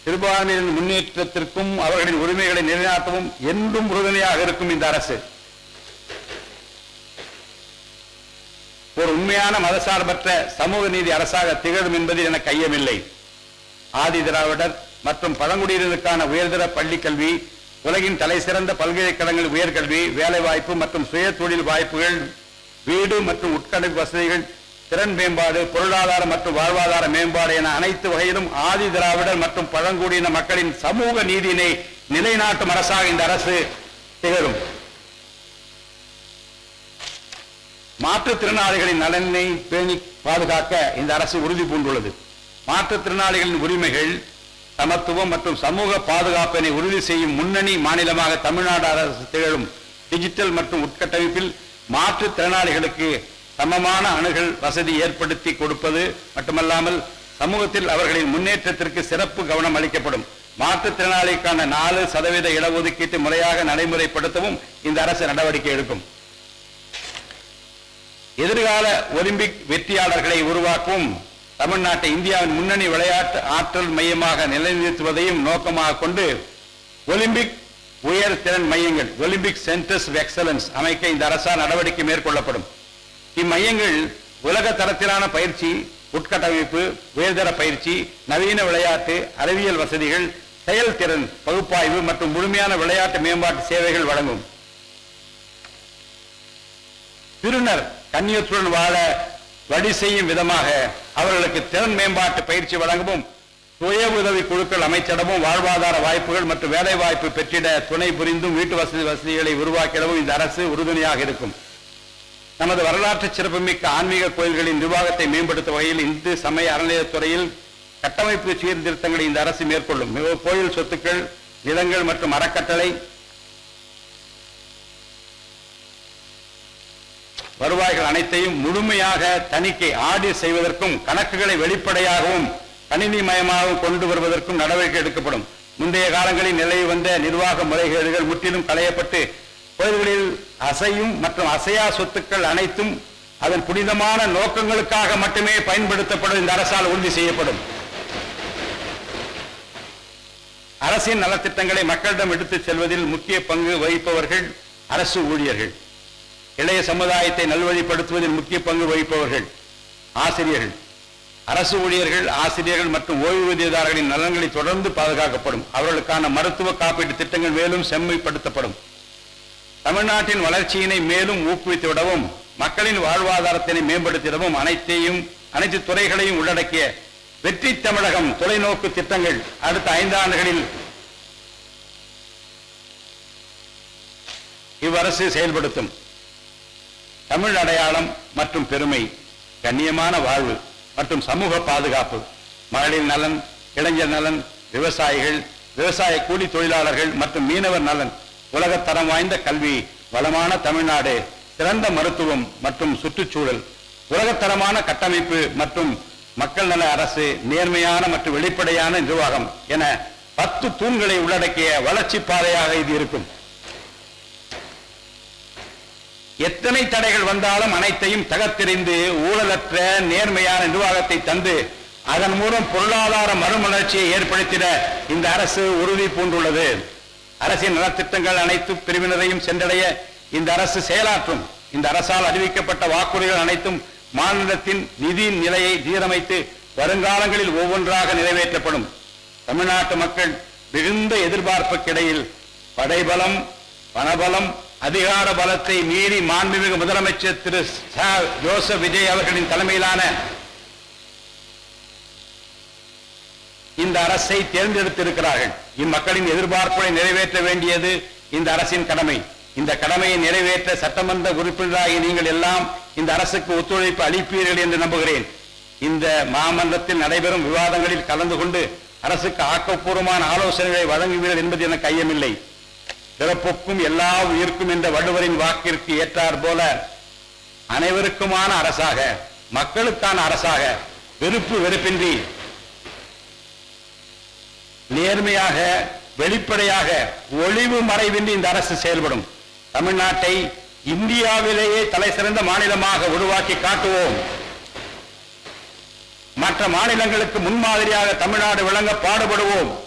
சிறுபான்மையினர் முன்னேற்றத்திற்கும் அவர்களின் உரிமைகளை நிலைநாட்டவும் என்றும் உறுதுணையாக இருக்கும் இந்த அரசு ஒரு உண்மையான மதசார்பற்ற சமூக நீதி அரசாக திகழும் என்பதில் எனக்கு ஐயமில்லை ஆதி திராவிடர் மற்றும் பழங்குடியினருக்கான உயர்தர பள்ளிக் கல்வி உலகின் தலைசிறந்த பல்கலைக்கழகங்கள் உயர்கல்வி வேலைவாய்ப்பு மற்றும் சுய தொழில் வாய்ப்புகள் வீடு மற்றும் உட்கட்டமைப்பு வசதிகள் திறன் மேம்பாடு பொருளாதார மற்றும் வாழ்வாதார மேம்பாடு என அனைத்து வகையிலும் ஆதி திராவிடர் மற்றும் பழங்குடியின மக்களின் சமூக நீதியினை நிலைநாட்டும் அரசாக இந்த அரசு திகழும் மாற்றுத்திறனாளிகளின் நலனை பேணி பாதுகாக்க இந்த அரசு உறுதி பூண்டுள்ளது மாற்றுத்திறனாளிகளின் உரிமைகள் சமத்துவம் மற்றும் சமூக பாதுகாப்பினை உறுதி செய்யும் முன்னணி மாநிலமாக தமிழ்நாடு அரசு திகழும் டிஜிட்டல் மற்றும் உட்கட்டமைப்பில் மாற்றுத்திறனாளிகளுக்கு சமமான அணுகல் வசதி ஏற்படுத்தி கொடுப்பது மட்டுமல்லாமல் சமூகத்தில் அவர்களின் முன்னேற்றத்திற்கு சிறப்பு கவனம் அளிக்கப்படும் மாற்றுத்திறனாளிக்கான நாலு சதவீத இடஒதுக்கீட்டு முறையாக நடைமுறைப்படுத்தவும் இந்த அரசு நடவடிக்கை எடுக்கும் எதிர்கால ஒலிம்பிக் வெற்றியாளர்களை உருவாக்கவும் தமிழ்நாட்டை இந்தியாவின் முன்னணி விளையாட்டு ஆற்றல் மையமாக நிலைநிறுத்துவதையும் நோக்கமாக கொண்டு ஒலிம்பிக் உயர் திறன் மையங்கள் ஒலிம்பிக் சென்டர்ஸ் ஆஃப் எக்ஸலன்ஸ் அமைக்க இந்த அரசால் நடவடிக்கை மேற்கொள்ளப்படும் இம்மையங்கள் உலக தரத்திலான பயிற்சி உட்கட்டமைப்பு உயர்தர பயிற்சி நவீன விளையாட்டு அறிவியல் வசதிகள் செயல்திறன் பகுப்பாய்வு மற்றும் முழுமையான விளையாட்டு மேம்பாட்டு சேவைகள் வழங்கும் திருநர் கண்ணியத்துடன் வாழ வழி செய்யும் விதமாக அவர்களுக்கு திறன் மேம்பாட்டு பயிற்சி வழங்கவும் சுய உதவி குழுக்கள் அமைச்சிடவும் வாழ்வாதார வாய்ப்புகள் மற்றும் வேலை வாய்ப்பு பெற்றிட துணை புரிந்தும் வீட்டு வசதி வசதிகளை உருவாக்கிடவும் இந்த அரசு உறுதுணையாக இருக்கும் நமது வரலாற்று சிறப்புமிக்க ஆன்மீக கோயில்களின் நிர்வாகத்தை மேம்படுத்தும் வகையில் இந்து சமய அறநிலையத்துறையில் கட்டமைப்பு சீர்திருத்தங்களை இந்த அரசு மேற்கொள்ளும் மிக- கோயில் சொத்துக்கள் நிலங்கள் மற்றும் அறக்கட்டளை வருவாய்கள் அனைத்தையும் முழுமையாக தணிக்கை ஆடிட் செய்வதற்கும் கணக்குகளை வெளிப்படையாகவும் கணினிமயமாகவும் கொண்டு வருவதற்கும் நடவடிக்கை எடுக்கப்படும் முந்தைய காலங்களில் நிலை வந்த நிர்வாக முறைகேடுகள் முற்றிலும் களையப்பட்டு கோயில்களில் அசையும் மற்றும் அசையா சொத்துக்கள் அனைத்தும் அதன் புனிதமான நோக்கங்களுக்காக மட்டுமே பயன்படுத்தப்படும் இந்த அரசால் உறுதி செய்யப்படும் அரசின் நலத்திட்டங்களை மக்களிடம் எடுத்துச் செல்வதில் முக்கிய பங்கு வகிப்பவர்கள் அரசு ஊழியர்கள் இளைய சமுதாயத்தை நல்வழிப்படுத்துவதில் முக்கிய பங்கு வகிப்பவர்கள் ஆசிரியர்கள் அரசு ஊழியர்கள் ஆசிரியர்கள் மற்றும் ஓய்வூதியதாரர்களின் நலன்களை தொடர்ந்து பாதுகாக்கப்படும் அவர்களுக்கான மருத்துவ காப்பீட்டு திட்டங்கள் மேலும் செம்மைப்படுத்தப்படும் தமிழ்நாட்டின் வளர்ச்சியினை மேலும் ஊக்குவித்து விடவும் மக்களின் வாழ்வாதாரத்தினை மேம்படுத்திடவும் அனைத்தையும் அனைத்து துறைகளையும் உள்ளடக்கிய வெற்றி தமிழகம் தொலைநோக்கு திட்டங்கள் அடுத்த ஐந்தாண்டுகளில் இவ்வரசு செயல்படுத்தும் தமிழ் அடையாளம் மற்றும் பெருமை கண்ணியமான வாழ்வு மற்றும் சமூக பாதுகாப்பு மகளிர் நலன் இளைஞர் நலன் விவசாயிகள் விவசாய கூலி தொழிலாளர்கள் மற்றும் மீனவர் நலன் உலகத்தரம் வாய்ந்த கல்வி வளமான தமிழ்நாடு சிறந்த மருத்துவம் மற்றும் சுற்றுச்சூழல் உலகத்தரமான கட்டமைப்பு மற்றும் மக்கள் நல அரசு நேர்மையான மற்றும் வெளிப்படையான நிர்வாகம் என பத்து தூண்களை உள்ளடக்கிய வளர்ச்சி பாதையாக இது இருக்கும் எத்தனை தடைகள் வந்தாலும் அனைத்தையும் தகர்த்தெறிந்து ஊழலற்ற நேர்மையான நிர்வாகத்தை தந்து அதன் மூலம் பொருளாதார மறுமலர்ச்சியை ஏற்படுத்திட இந்த அரசு உறுதி பூண்டுள்ளது அரசின் நலத்திட்டங்கள் அனைத்து பிரிவினரையும் சென்றடைய இந்த அரசு செயலாற்றும் இந்த அரசால் அறிவிக்கப்பட்ட வாக்குறுதிகள் அனைத்தும் மாநிலத்தின் நிதி நிலையை சீரமைத்து வருங்காலங்களில் ஒவ்வொன்றாக நிறைவேற்றப்படும் தமிழ்நாட்டு மக்கள் மிகுந்த எதிர்பார்ப்புக்கிடையில் படைபலம் பணபலம் அதிகார பலத்தை மீறி மாண்புமிகு முதலமைச்சர் திரு ச. ஜோசப் விஜய் அவர்களின் தலைமையிலான இந்த அரசை தேர்ந்தெடுத்திருக்கிறார்கள் இம்மக்களின் எதிர்பார்ப்புகளை நிறைவேற்ற வேண்டியது இந்த அரசின் கடமை இந்த கடமையை நிறைவேற்ற சட்டமன்ற உறுப்பினராகி நீங்கள் எல்லாம் இந்த அரசுக்கு ஒத்துழைப்பு அளிப்பீர்கள் என்று நம்புகிறேன் இந்த மாமன்றத்தில் நடைபெறும் விவாதங்களில் கலந்து கொண்டு அரசுக்கு ஆக்கப்பூர்வமான ஆலோசனைகளை வழங்குவீர்கள் என்பது எனக்கு ஐயமில்லை பிறப்புக்கும் எல்லா உயிர்க்கும் என்ற வள்ளுவரின் வாக்கிற்கு ஏற்றார் போல அனைவருக்குமான அரசாக மக்களுக்கான அரசாக வெறுப்பு வெறுப்பின்றி நேர்மையாக வெளிப்படையாக ஒளிவு மறைவின்றி இந்த அரசு செயல்படும் தமிழ்நாட்டை இந்தியாவிலேயே தலை சிறந்த மாநிலமாக உருவாக்கி காட்டுவோம் மற்ற மாநிலங்களுக்கு முன்மாதிரியாக தமிழ்நாடு விளங்க பாடுபடுவோம்